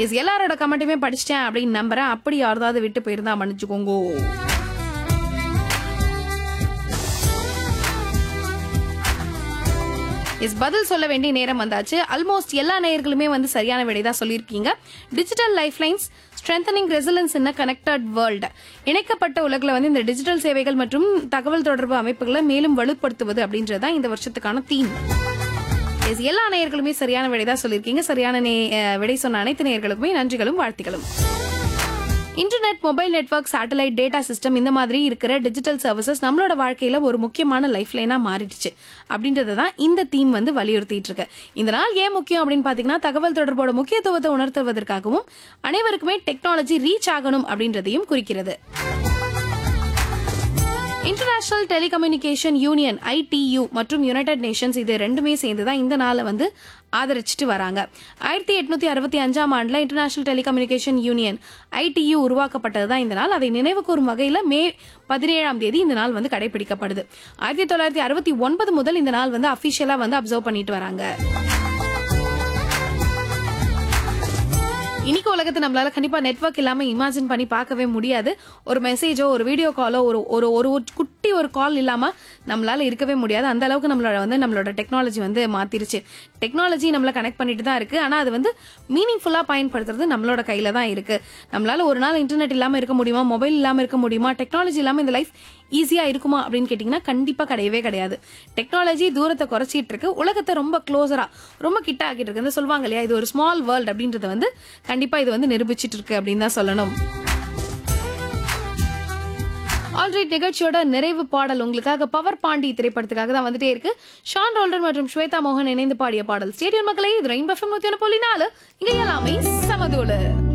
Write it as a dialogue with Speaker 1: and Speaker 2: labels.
Speaker 1: S எல்லாரோட கமெண்ட்டுமே படிச்சிட்டேன் அப்படின்னு நம்புறேன் அப்படி யாராவது விட்டு போயிருந்தா மன்னிச்சுக்கோங்க எஸ் பதில் சொல்ல வேண்டிய நேரம் வந்தாச்சு ஆல்மோஸ்ட் எல்லா நேயர்களுமே வந்து சரியான விடை தான் சொல்லியிருக்கீங்க digital lifelines strengthening resilience in connected world இணைக்கப்பட்ட உலகில் வந்து இந்த டிஜிட்டல் சேவைகள் மற்றும் தகவல் தொடர்பு அமைப்புகளை மேலும் வலுப்படுத்துவது அப்படின்றது தான் இந்த வருஷத்துக்கான தீம் எஸ் எல்லா நேயர்களுமே சரியான விடை தான் சொல்லியிருக்கீங்க சரியான நே- அஹ், விடை சொன்ன அனைத்து நேயர்களுக்குமே நன்றிகளும் வாழ்த்துக்களும் internet mobile network satellite data system இந்த மாதிரி இருக்கிற டிஜிட்டல் சர்வீசஸ் நம்மளோட வாழ்க்கையில ஒரு முக்கியமான லைஃப் லைனா மாறிடுச்சு அப்படின்றத தான் இந்த தீம் வந்து வலியுறுத்திட்டு இருக்கு இந்த நாள் ஏன் முக்கியம் அப்படின்னு பாத்தீங்கன்னா தகவல் தொடர்போட முக்கியத்துவத்தை உணர்த்துவதற்காகவும் அனைவருக்குமே டெக்னாலஜி ரீச் ஆகணும் அப்படின்றதையும் குறிக்கிறது இன்டர்நேஷனல் டெலிகம்யூனிகேஷன் யூனியன் ஐடியு மற்றும் யுனைடெட் நேஷன்ஸ் இது ரெண்டுமே சேர்ந்து தான் இந்த நாளை வந்து ஆதரிச்சிட்டு வராங்க ஆயிரத்தி எட்நூத்தி அறுபத்தி அஞ்சாம் ஆண்டுல இன்டர்நேஷனல் டெலிகம்யூனிகேஷன் யூனியன் ஐடியு உருவாக்கப்பட்டது தான் இந்த நாள் அதை நினைவு கூறும் வகையில மே பதினேழாம் தேதி இந்த நாள் வந்து கடைபிடிக்கப்படுது ஆயிரத்தி தொள்ளாயிரத்தி அறுபத்தி ஒன்பது முதல் இந்த நாள் வந்து அபிஷியலா வந்து அப்சர்வ் பண்ணிட்டு வராங்க இன்னைக்கு உலகத்தை நம்மளால கண்டிப்பா நெட்வொர்க் இல்லாம இமேஜின் பண்ணி பார்க்கவே முடியாது ஒரு மெசேஜோ ஒரு வீடியோ காலோ ஒரு ஒரு ஒரு ஒரு குட்டி ஒரு கால் இல்லாம நம்மளால இருக்கவே முடியாது அந்த அளவுக்கு நம்மளோட வந்து நம்மளோட டெக்னாலஜி வந்து மாத்திருச்சு டெக்னாலஜி நம்மள கனெக்ட் பண்ணிட்டு தான் இருக்கு ஆனா அது வந்து மீனிங்ஃபுல்லா பயன்படுத்துறது நம்மளோட கையில தான் இருக்கு நம்மளால ஒரு நாள் இன்டர்நெட் இல்லாம இருக்க முடியுமா மொபைல் இல்லாம இருக்க முடியுமா டெக்னாலஜி இல்லாம இந்த லைஃப் ஈஸியா இருக்குமா அப்படின்னு கேட்டீங்கன்னா கண்டிப்பா கிடையவே கிடையாது டெக்னாலஜி தூரத்தை குறைச்சிட்டு இருக்கு உலகத்தை ரொம்ப க்ளோஸரா ரொம்ப கிட்ட ஆக்கிட்டு இருக்கு இந்த சொல்லுவாங்க இல்லையா இது ஒரு ஸ்மால் வேர்ல்ட் அப்படின்றத வந்து கண்டிப்பா இது வந்து நிரூபிச்சிட்டு இருக்கு அப்படின்னு தான் சொல்லணும் ஆல்ரைட் நிகழ்ச்சியோட நிறைவு பாடல் உங்களுக்காக பவர் பாண்டி திரைப்படத்துக்காக தான் வந்துட்டே இருக்கு ஷான் ரோல்டர் மற்றும் ஸ்வேதா மோகன் இணைந்து பாடிய பாடல் ஸ்டேடியம் மக்களே இது ரெயின் பஃபம் நூத்தி ஒன்று புள்ளி நாலு இங்க எல்லாமே சமதூளு